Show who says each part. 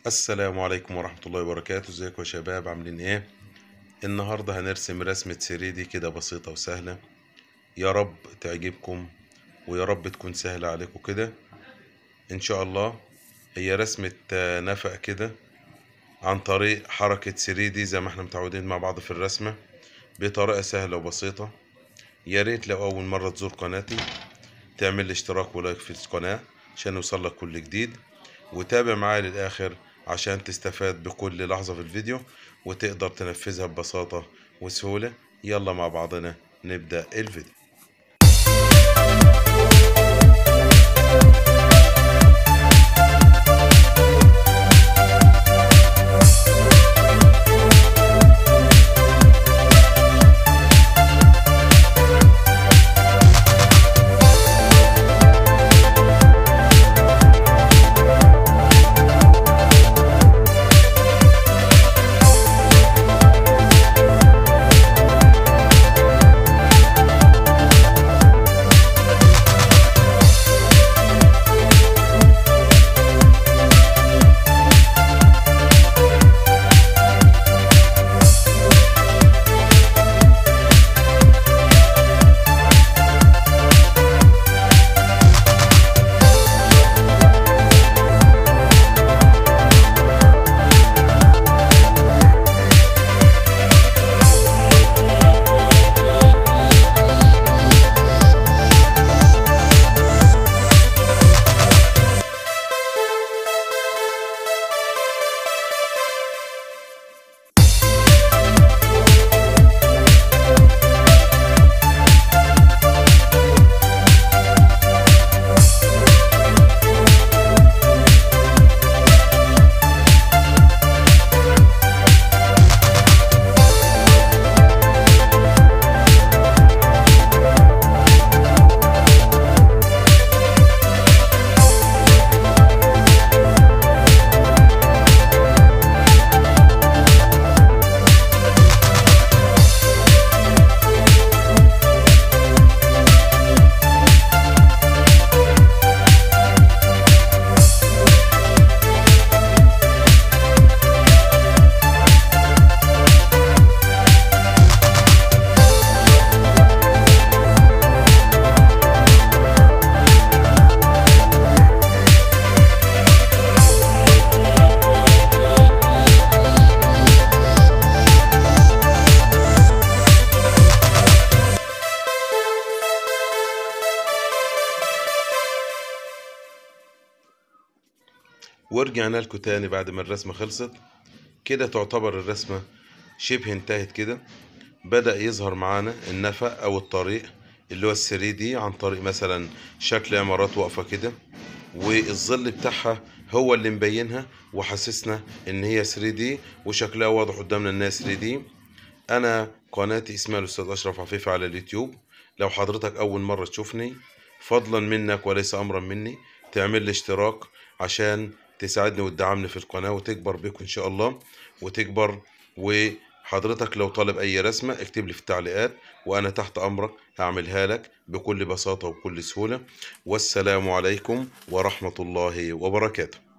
Speaker 1: السلام عليكم ورحمة الله وبركاته ازيكم يا شباب عاملين ايه النهاردة هنرسم رسمة 3D كده بسيطة وسهلة يا رب تعجبكم ويا رب تكون سهلة عليكم كده ان شاء الله هي رسمة آه، نفق كده عن طريق حركة 3D زي ما احنا متعودين مع بعض في الرسمة بطريقة سهلة وبسيطة يا ريت لو أول مرة تزور قناتي تعمل لي اشتراك ولايك في القناة عشان يوصلك كل جديد وتابع معايا للآخر عشان تستفاد بكل لحظة في الفيديو وتقدر تنفذها ببساطة وسهولة يلا مع بعضنا نبدأ الفيديو ورجعنا لكم تاني بعد ما الرسمة خلصت كده تعتبر الرسمة شبه انتهت كده بدأ يظهر معانا النفق أو الطريق اللي هو الثري دي عن طريق مثلا شكل عمارات واقفة كده والظل بتاعها هو اللي مبينها وحسسنا ان هي 3 دي وشكلها واضح قدامنا انها 3 دي انا قناتي اسمها الاستاذ اشرف عفيفي على اليوتيوب لو حضرتك اول مرة تشوفني فضلا منك وليس امرا مني تعمل لي اشتراك عشان تساعدني وتدعمني في القناة وتكبر بيكم ان شاء الله وتكبر وحضرتك لو طالب اي رسمة اكتب لي في التعليقات وانا تحت امرك هعملها لك بكل بساطة وبكل سهولة والسلام عليكم ورحمة الله وبركاته